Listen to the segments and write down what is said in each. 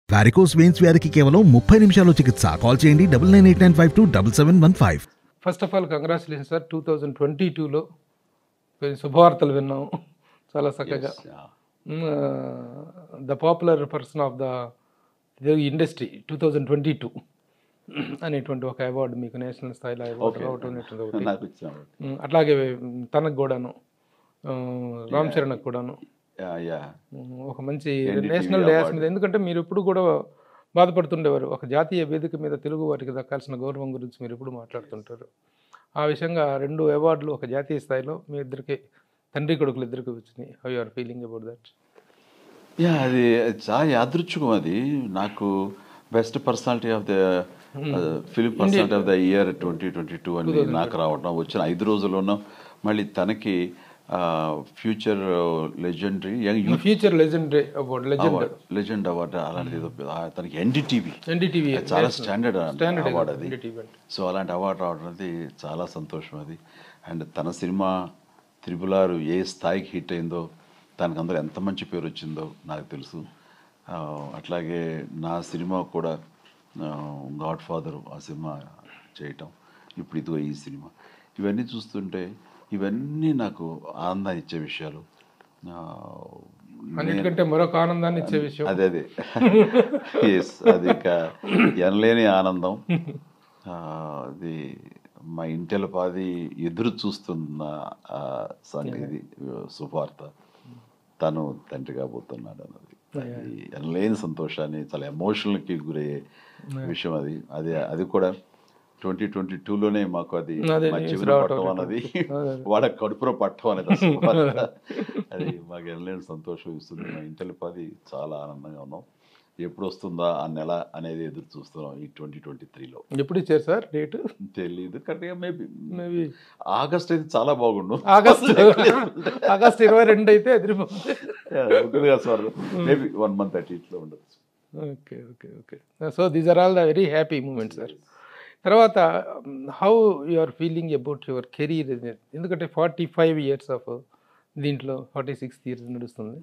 Varicose veins వ్యాధికి కేవలం ముప్పై నిమిషాల్లో చికిత్స కాల్ చేయండి double nine eight nine five two double seven one five first of all congratulation sir two thousand twenty టూలో శుభవార్తలు విన్నాము చాలా చక్కగా the popular person of the industry two thousand twenty two అనేటువంటి ఒక అవార్డు మీకు నేషనల్ స్థాయిలో అవార్డు రావటం అనేటువంటి ఒకటి నాకు ఇచ్చాను ఉమ్, అట్లాగే తనకు కూడాను ఆ, రామ్ చరణ్కి కూడాను యా యా ఉమ్, ఒక మంచి NDTV నేషనల్ డేస్ award. మీద ఎందుకంటే మీరు ఎప్పుడు కూడా బాధపడుతుండేవారు ఒక జాతీయ వేదిక మీద తెలుగు వారికి దక్కాల్సిన గౌరవం గురించి మీరు ఎప్పుడు మాట్లాడుతుంటారు ఆ విషయంగా రెండు అవార్డులు ఒక జాతీయ స్థాయిలో మీ ఇద్దరికి తండ్రి కొడుకులు ఇద్దరికి వచ్చినాయి how are feeling about that yeah అది చాలా యాదృచ్ఛికం అది నాకు best personality of the film personality of the year twenty twenty two అని నాకు రావడం వచ్చిన ఐదు రోజుల్లోనూ మళ్ళీ తనకి future legendary young future legend award legend legend award అలాంటిది ఏదో ఆ, తనకి ఎన్డీటీవీ ఎన్డీటీవీ చాలా స్టాండర్డ్ Standard అవార్డు అది NDTV అంటే. సో అలాంటి అవార్డు రావడం అనేది చాలా సంతోషం అది అండ్ తన సినిమా త్రిపులారు ఏ స్థాయికి హిట్ అయిందో దానికి అందరూ ఎంత మంచి పేరు వచ్చిందో నాకు తెలుసు ఆ, అట్లాగే నా సినిమా కూడా గాడ్ ఫాదర్ ఆ సినిమా చేయటం ఇప్పుడు ఇదిగో ఈ సినిమా ఇవన్నీ చూస్తుంటే ఇవన్నీ నాకు ఆనందాన్ని ఇచ్చే విషయాలు ఆ, అన్నిటికంటే మరొక ఆనందాన్ని ఇచ్చే విషయం అదే అదే ఎస్ అది ఇక ఎనలేని ఆనందం ఆ, అది మా ఇంటిల పాది ఎదురు చూస్తున్న ఆ సంగతి శుభార్త తను తండ్రి కాబోతున్నాడు అన్నది అది ఎనలేని సంతోషాన్ని చాలా ఎమోషనల్కి గురయ్యే విషయం అది అది అది కూడా ట్వంటీ ట్వంటీ టూలోనే మాకు అది అదే మా news చెవిన రావటం పట్టడం అన్నది అదే. వాళ్ళ కడుపులో పట్టడం అనేది అసలు వార్త. అది మాకు ఎనలేని సంతోషం ఇస్తుంది మా ఇంటిలో పది చాలా ఆనందంగా ఉన్నాం ఎప్పుడు వస్తుందా ఆ నెల అనేది ఎదురు చూస్తున్నాం ఈ ట్వంటీ ట్వంటీ త్రీలో ఎప్పుడు ఇచ్చారు సార్ డేట్ తెలియదు కరెక్ట్గా మేబీ మేబీ ఆగస్ట్ అయితే చాలా బాగుండు ఆగస్ట్ ఆగస్ట్ ఇరవై రెండు అయితే ఎదిరిపోతుంది ఉంటుంది కదా సార్ మేబీ వన్ మంత్ అటు ఇట్లా ఉండొచ్చు okay okay okay so these are all the very happy moments sir తర్వాత how you are feeling about your career ఎందుకంటే ఫార్టీ ఫైవ్ ఇయర్స్ ఆఫ్ దీంట్లో ఫార్టీ సిక్స్ ఇయర్స్ నడుస్తుంది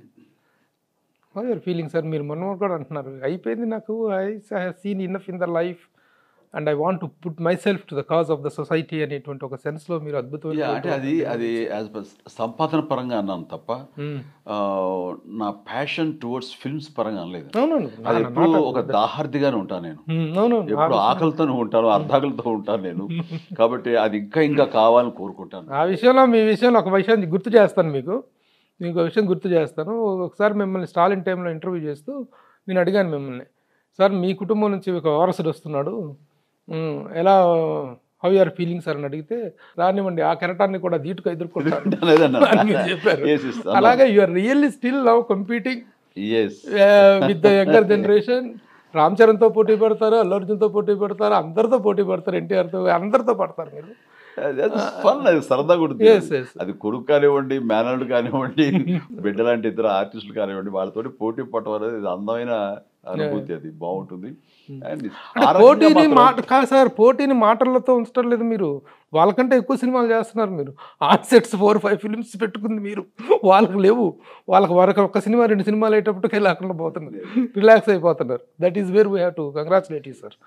హౌ యువర్ ఫీలింగ్ సార్ మీరు మొన్న కూడా అంటున్నారు అయిపోయింది నాకు I seen enough in the life and I want to put myself to the cause of the society అనేటువంటి ఒక సెన్స్లో మీరు Yeah, అద్భుతమైన అంటే అది అది యాజ్ సంపాదన పరంగా అన్నాను తప్ప Hmm. ఆ, నా ప్యాషన్ టువర్డ్స్ ఫిల్మ్స్ పరంగా అనలేదు అవునవును అది ఎప్పుడు ఒక దాహార్దిగానే ఉంటాను నేను Hmm, అవునవును ఎప్పుడు ఆకలితోనే ఉంటాను అర్ధాకలితో ఉంటాను నేను కాబట్టి అది ఇంకా ఇంకా కావాలని కోరుకుంటాను ఆ విషయంలో మీ విషయంలో ఒక విషయాన్ని గుర్తు చేస్తాను మీకు మీకు ఒక విషయం గుర్తు చేస్తాను ఒకసారి మిమ్మల్ని స్టాలిన్ టైంలో ఇంటర్వ్యూ చేస్తూ నేను అడిగాను మిమ్మల్ని సార్ మీ కుటుంబం నుంచి ఒక వారసుడు వస్తున్నాడు ఉమ్, ఎలా హౌ ఆర్ ఫీలింగ్ సార్ అని అడిగితే రానివ్వండి ఆ కెరటాన్ని కూడా ధీటుగా ఎదుర్కొంటాను అనేది అన్నాను. అని మీరు చెప్పారు Yes, yes, అన్నాను. అలాగే you are really still love competing Yes. With the younger generation Ram చరణ్తో పోటీ పడతారు అల్లు అర్జున్తో పోటీ పడతారు అందరితో పోటీ పడతారు ఎన్టీఆర్తో అందరితో పడతారు మీరు అది- అది fun, అది సరదాగా ఉంటుంది Yes, yes. అది కొడుకు కానివ్వండి మేనల్డ్ కానివ్వండి బిడ్డ లాంటి ఇద్దరు ఆర్టిస్టులు కానివ్వండి వాళ్ళతోటి పోటీ పట్టడం అనేది ఇది అందమైన అనుభూతి అది బాగుంటుంది And అంటే ఆ రకంగా పోటీని మాత్రం- మాట కాదు సార్ పోటీని మాటలతో ఉంచడం లేదు మీరు వాళ్ళకంటే ఎక్కువ సినిమాలు చేస్తున్నారు మీరు on sets four five films పెట్టుకుంది మీరు వాళ్ళకి లేవు వాళ్ళకి వరకు ఒక సినిమా రెండు సినిమాలు అయ్యేటప్పటికే లేకుండా పోతున్నారు రిలాక్స్ అయిపోతున్నారు that is where we have to congratulate you sir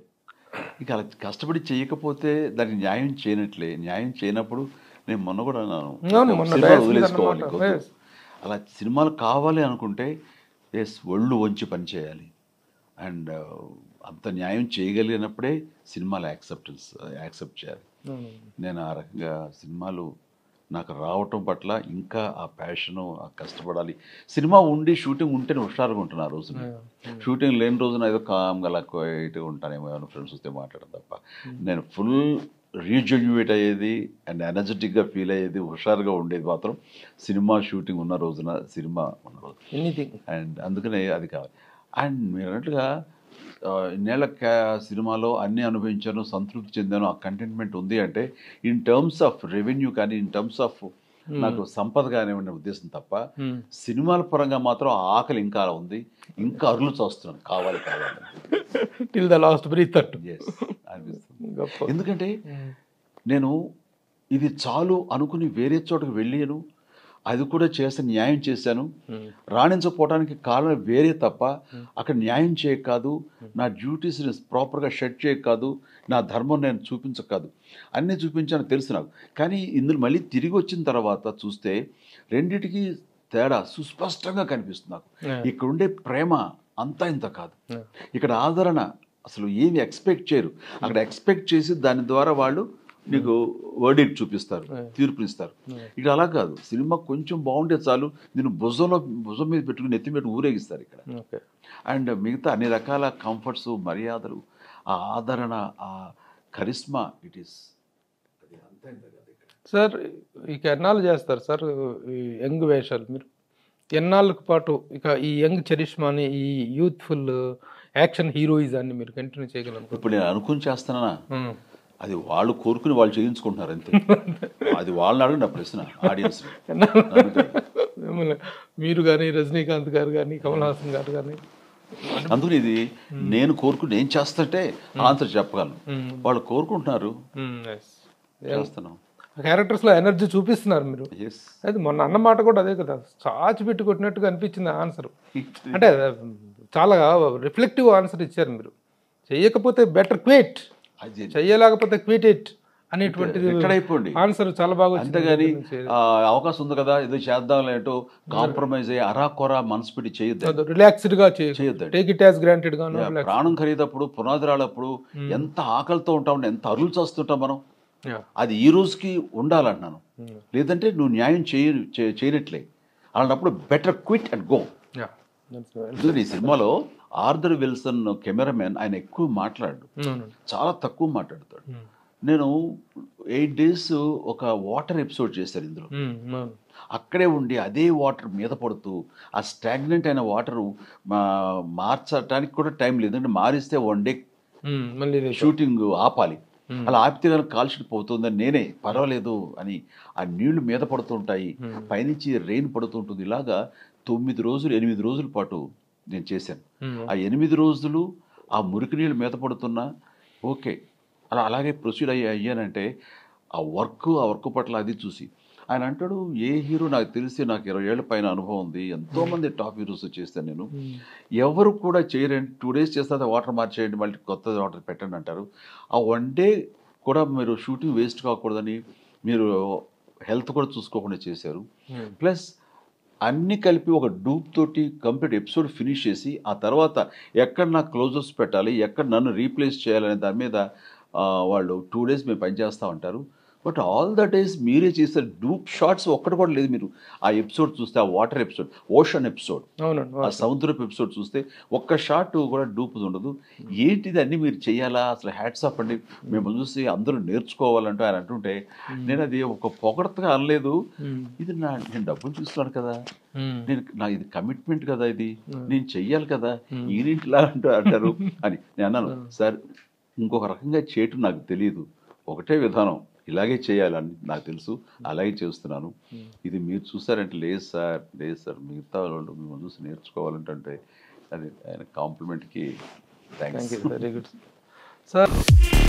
ఇక అలా కష్టపడి చేయకపోతే దానికి న్యాయం చేయనట్లే న్యాయం చేయనప్పుడు నేను మొన్న కూడా అన్నాను అవును, మొన్న సినిమాలు డయాస్ మీద వదిలేసుకోవాలి అన్నమాట. ఇంకొద్దు. Yes. అలా సినిమాలు కావాలి అనుకుంటే ఎస్ ఒళ్ళు వంచి పని చేయాలి అండ్ అంత న్యాయం చేయగలిగినప్పుడే సినిమాలు యాక్సెప్టెన్స్ యాక్సెప్ట్ చేయాలి నేను ఆ రకంగా సినిమాలు నాకు రావటం పట్ల ఇంకా ఆ ప్యాషను ఆ కష్టపడాలి సినిమా ఉండి షూటింగ్ ఉంటేనే హుషారుగా ఉంటున్నా ఆ రోజున షూటింగ్ లేని రోజున ఏదో కామ్గా లక్కువ ఉంటానేమో ఏమైనా ఫ్రెండ్స్ వస్తే మాట్లాడడం తప్ప నేను ఫుల్ రీజన్యువేట్ అయ్యేది అండ్ ఎనర్జెటిక్గా ఫీల్ అయ్యేది హుషారుగా ఉండేది మాత్రం సినిమా షూటింగ్ ఉన్న రోజున సినిమా ఉన్న రోజు ఎనీథింగ్ అండ్ అందుకనే అది కావాలి అండ్ మీరు అన్నట్టుగా ఆ, ఇన్నేళ్ల క్యా సినిమాలో అన్ని అనుభవించాను సంతృప్తి చెందాను ఆ కంటెంట్మెంట్ ఉంది అంటే ఇన్ టర్మ్స్ ఆఫ్ రెవెన్యూ కానీ ఇన్ టర్మ్స్ ఆఫ్ నాకు సంపద కానివ్వండి ఉద్దేశం తప్ప సినిమాల పరంగా మాత్రం ఆ ఆకలి ఇంకా అలా ఉంది ఇంకా అరులు చూస్తున్నాను కావాలి కావాలి till the last breath at ఎస్ అనిపిస్తుంది గొప్ప ఎందుకంటే నేను ఇది చాలు అనుకుని వేరే చోటకు వెళ్ళాను అది కూడా చేస్తే న్యాయం చేశాను రాణించకపోవడానికి కారణం వేరే తప్ప అక్కడ న్యాయం చేయక కాదు నా డ్యూటీస్ని ప్రాపర్గా షెడ్ చేయక కాదు నా ధర్మం నేను చూపించక కాదు అన్నీ చూపించాను తెలుసు నాకు కానీ ఇందులో మళ్ళీ తిరిగి వచ్చిన తర్వాత చూస్తే రెండిటికి తేడా సుస్పష్టంగా కనిపిస్తుంది నాకు Yeah. ఇక్కడ ఉండే ప్రేమ అంతా ఇంత కాదు Yeah. ఇక్కడ ఆదరణ అసలు ఏమి ఎక్స్పెక్ట్ చేయరు అక్కడ ఎక్స్పెక్ట్ చేసి దాని ద్వారా వాళ్ళు నీకు వర్డిట్ చూపిస్తారు Yeah. తీర్పునిస్తారు Yeah. ఇక్కడ అలా కాదు సినిమా కొంచెం బాగుంటే చాలు నేను భుజంలో భుజం మీద పెట్టుకుని నెత్తి పెట్టి ఊరేగిస్తారు ఇక్కడ ఓకే అండ్ మిగతా అన్ని రకాల కంఫర్ట్స్ మర్యాదలు ఆ ఆదరణ ఆ కరిస్మా ఇట్ ఈస్ సార్ ఇక ఎన్నాళ్ళు చేస్తారు సార్ ఈ యంగ్ వేషాలు మీరు ఎన్నాళ్ళకు పాటు ఇక ఈ యంగ్ చరిష్మాని ఈ యూత్ఫుల్ యాక్షన్ హీరోయిజాన్ని మీరు కంటిన్యూ చేయగలరు ఇప్పుడు నేను అనుకుని చేస్తానా అది వాళ్ళు కోరుకుని వాళ్ళు చేయించుకుంటున్నారు అంతే అది వాళ్ళని అడుగు నా ప్రశ్న ఆడియన్స్ మిమ్మల్ని మీరు కానీ రజనీకాంత్ గారు కానీ కమల్ హాసన్ గారు కానీ అందుకని ఇది నేను కోరుకుని నేను చేస్తుంటే ఆన్సర్ చెప్పగలను వాళ్ళు కోరుకుంటున్నారు చేస్తున్నాం క్యారెక్టర్స్లో ఎనర్జీ చూపిస్తున్నారు మీరు ఎస్ అది మొన్న అన్న మాట కూడా అదే కదా చాచి పెట్టి కొట్టినట్టుగా అనిపించింది ఆన్సర్ అంటే చాలా రిఫ్లెక్టివ్ ఆన్సర్ ఇచ్చారు మీరు చెయ్యకపోతే బెటర్ క్విట్ అది చెయ్యలేకపోతే క్విట్ ఇట్ అనేటువంటిది ఎక్కడ అయిపోండి ఆన్సర్ చాలా బాగా వచ్చింది అంతేగాని మీ దగ్గర నుంచి. ఆ, అవకాశం ఉంది కదా ఏదో చేద్దాం లేటో కాంప్రమైజ్ అయ్యి అరాకొరా మనసు పెట్టి చేయొద్దు అది రిలాక్స్డ్ గా చేయొద్దండి. టేక్ ఇట్ యాజ్ గ్రాంటెడ్ గాను relax. ప్రాణం ఖరీదప్పుడు పునాదిరాలప్పుడు ఎంత ఆకలితో ఉంటాం ఎంత అరులు చేస్తుంటాం మనం Yeah. అది ఈ రోజుకి ఉండాలంటున్నాను Hmm. లేదంటే నువ్వు న్యాయం చేయ చే- చేయనట్లే అలాంటప్పుడు better quit and go Yeah. That's right. ఎందుకంటే ఈ సినిమాలో ఆర్థర్ విల్సన్ కెమెరామెన్ ఆయన ఎక్కువ మాట్లాడు No, no. చాలా తక్కువ మాట్లాడతాడు Hmm. నేను ఎయిట్ డేస్ ఒక వాటర్ ఎపిసోడ్ చేశాను ఇందులో Hmm. No. అక్కడే ఉండి అదే వాటర్ మీద పడుతూ ఆ స్టాగ్నెంట్ అయిన వాటర్ మార్చడానికి కూడా టైం లేదు ఎందుకంటే మారిస్తే వన్ డే Hmm. మళ్ళీ ఇది- షూటింగ్ ఆపాలి అలా ఆపితే కనుక కాల్షీట్ పోతుందని నేనే పర్వాలేదు అని ఆ నీళ్లు మీద పడుతుంటాయి పైనుంచి రెయిన్ పడుతుంటుంది ఇలాగా తొమ్మిది రోజులు ఎనిమిది రోజుల పాటు నేను చేశాను Hmm. ఆ ఎనిమిది రోజులు ఆ మురికి నీళ్ళు మీద పడుతున్నా ఓకే అలా అలాగే ప్రొసీడ్ అయ్యి అయ్యానంటే ఆ వర్క్ ఆ వర్క్ పట్ల అది చూసి ఆయన అంటాడు ఏ హీరో నాకు తెలిసి నాకు ఇరవై ఏళ్ళ పైన అనుభవం ఉంది ఎంతోమంది టాప్ హీరోస్ చేస్తాను నేను ఎవరు కూడా చేయరండి టూ డేస్ చేస్తే వాటర్ మార్చేయండి మళ్ళీ కొత్త వాటర్ పెట్టండి అంటారు ఆ వన్ డే కూడా మీరు షూటింగ్ వేస్ట్ కాకూడదని మీరు హెల్త్ కూడా చూసుకోకుండా చేశారు Hmm. ప్లస్ అన్ని కలిపి ఒక డూప్ తోటి కంప్లీట్ ఎపిసోడ్ ఫినిష్ చేసి ఆ తర్వాత ఎక్కడ నాకు క్లోజర్స్ పెట్టాలి ఎక్కడ నన్ను రీప్లేస్ చేయాలనే దాని మీద ఆ, వాళ్ళు టూ డేస్ మేము పనిచేస్తూ ఉంటారు బట్ ఆల్ ద డేస్ మీరే చేస్తారు డూప్ షార్ట్స్ ఒక్కటి కూడా లేదు మీరు ఆ ఎపిసోడ్ చూస్తే ఆ వాటర్ ఎపిసోడ్ ఓషన్ ఎపిసోడ్ అవునండి ఆ సముద్రపు ఎపిసోడ్ చూస్తే ఒక్క షాట్ కూడా డూప్ ఉండదు ఏంటిది అన్ని మీరు చేయాలా అసలు హ్యాట్స్ ఆఫ్ అండి మేము చూసి అందరూ నేర్చుకోవాలంటూ ఆయన అంటుంటే నేను అది ఒక పొగడతగా అనలేదు Hmm. ఇది నా నేను డబ్బులు చూస్తున్నాను కదా Hmm. నేను నా ఇది కమిట్మెంట్ కదా ఇది నేను చెయ్యాలి కదా ఈరింటిలా అంటూ అంటారు అని నేను అన్నాను సార్ ఇంకొక రకంగా చేయటం నాకు తెలియదు ఒకటే విధానం ఇలాగే చేయాలని నాకు తెలుసు అలాగే చేస్తున్నాను ఇది మీరు చూసారంటే లేదు సార్ లేదు సార్ మిగతా వాళ్ళు మిమ్మల్ని చూసి నేర్చుకోవాలంటే అది ఆయన కాంప్లిమెంట్కి thanks thank you very good sir